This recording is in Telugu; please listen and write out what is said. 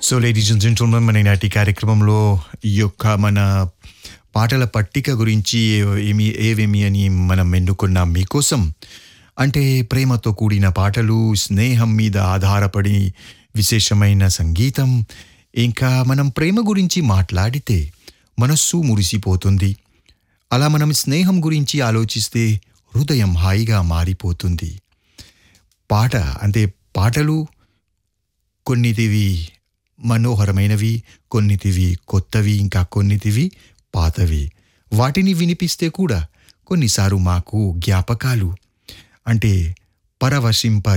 సో లేడీస్ అండ్ జెంటల్మెన్ మన నాటి కార్యక్రమంలో ఈ యొక్క మన పాటల పట్టిక గురించి ఏమి ఏవేమి అని మనం ఎన్నుకున్నాం మీకోసం అంటే ప్రేమతో కూడిన పాటలు స్నేహం మీద ఆధారపడి విశేషమైన సంగీతం ఇంకా మనం ప్రేమ గురించి మాట్లాడితే మనస్సు మురిసిపోతుంది అలా మనం స్నేహం గురించి ఆలోచిస్తే హృదయం హాయిగా మారిపోతుంది పాట అంటే పాటలు కొన్నిటివి మనోహరమైనవి కొన్నిటివి కొత్తవి ఇంకా కొన్నిటివి పాతవి వాటిని వినిపిస్తే కూడా కొన్నిసార్లు మాకు జ్ఞాపకాలు అంటే పరవశింప